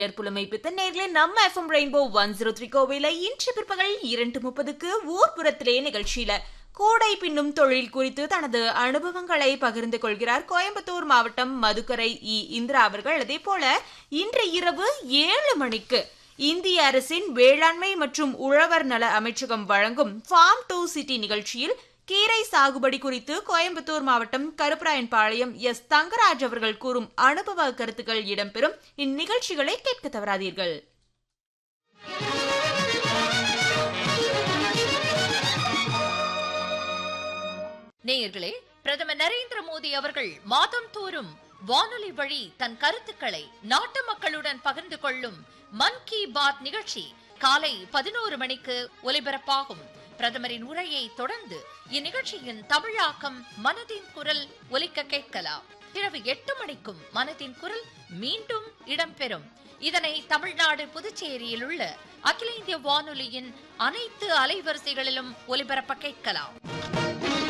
புலமை பித்த நேர்களே நம்ம FM rainbow one zero three கோவையில இன்று பிற்பகல் இரண்டு முப்பதுக்கு ஊர்புறத்திலே நிகழ்ச்சியில கூடை பின்னும் தொழில் குறித்து தனது அனுபவங்களை பகிர்ந்து கொள்கிறார் கோயம்புத்தூர் மாவட்டம் மதுக்கரை இ இந்திரா அவர்கள் அதே போல இன்று இரவு ஏழு மணிக்கு இந்திய அரசின் வேளாண்மை மற்றும் உழவர் நல அமைச்சகம் வழங்கும் ஃபார்ம் டு சிட்டி நிகழ்ச்சியில் கீரை சாகுபடி குறித்து கோயம்புத்தூர் மாவட்டம் கருப்பராயன்பாளையம் எஸ் தங்கராஜ் அவர்கள் கூறும் அனுபவ கருத்துக்கள் இடம்பெறும் இந்நிகழ்ச்சிகளை கேட்க தவறாதீர்கள் நேயர்களே பிரதமர் நரேந்திர மோடி அவர்கள் மாதம் தோறும் வானொலி வழி தன் கருத்துக்களை நாட்டு மக்களுடன் பகிர்ந்து கொள்ளும் மன் கி பாத் நிகழ்ச்சி காலை பதினோரு மணிக்கு ஒலிபரப்பாகும் பிரதமரின் உரையை தொடர்ந்து இந்நிகழ்ச்சியின் தமிழாக்கம் மனதின் குரல் ஒலிக்க கேட்கலாம் இரவு எட்டு மணிக்கும் மனதின் குரல் மீண்டும் இடம்பெறும் இதனை தமிழ்நாடு புதுச்சேரியில் உள்ள அகில இந்திய வானொலியின் அனைத்து அலைவரிசைகளிலும் ஒலிபரப்ப கேட்கலாம்